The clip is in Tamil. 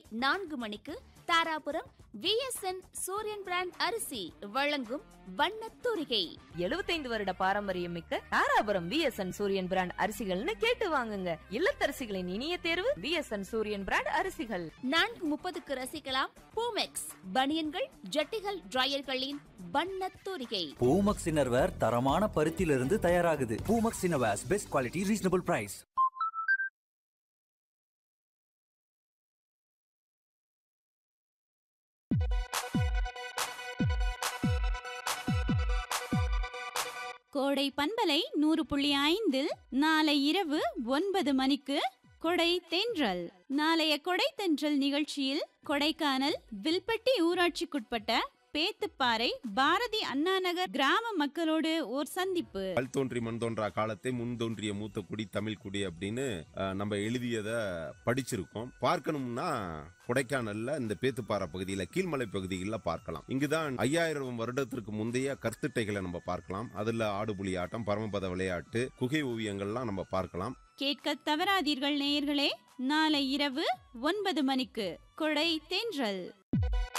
நான்கு மணிக்கு தாராபுரம் விஎஸ்என் சூரியன் பிராண்ட் அரிசி வழங்கும் வண்ணத் தூரிகை 75 வருட பாரம்பரியம் மிக்க தாராபுரம் விஎஸ்என் சூரியன் பிராண்ட் அரிசிகள்னு கேட்டு வாங்குங்க இல்லத்தரசிகளின் இனிய தேர்வு விஎஸ்என் சூரியன் பிராண்ட் அரிசிகள் நான்கு முப்பதுக்கு ரசிக்கலாம் பூமெக்ஸ் பனியன்கள் ஜட்டிகள் டிரையர்களின் வண்ணத் தூரிகை பூமக்ஸ் இன்னர்வேர் தரமான பருத்தியிலிருந்து தயாராகுது Poomex innerwears best quality reasonable price கோடை பண்பலை நூறு புள்ளி ஐந்தில் நாளை இரவு ஒன்பது மணிக்கு கொடை தென்றல் நாளைய கொடை தென்றல் நிகழ்ச்சியில் கொடைக்கானல் வில்பட்டி ஊராட்சிக்குட்பட்ட பேத்துப்பாறை பாரதி அண்ணா நகர் கிராம மக்களோடு ஓர் சந்திப்பு கல் தோன்றி மண் தோன்றா காலத்தை முன் தோன்றிய மூத்த குடி தமிழ் குடி அப்படின்னு அஹ், நம்ம எழுதியதை படிச்சிருக்கோம் பார்க்கணும்னா கொடைக்கானல்ல இந்த பேத்துப்பாறை பகுதியில கீழ்மலை பகுதிகளில் பார்க்கலாம் இங்குதான் ஐயாயிரம் வருடத்திற்கு முந்தைய கற்திட்டைகளை நம்ம பார்க்கலாம் அதுல ஆடுபுலி ஆட்டம் பரமபத விளையாட்டு குகை ஓவியங்கள்லாம் நம்ம பார்க்கலாம் கேட்க தவறாதீர்கள் நேயர்களே நாளை இரவு ஒன்பது மணிக்கு கொடை தென்றல்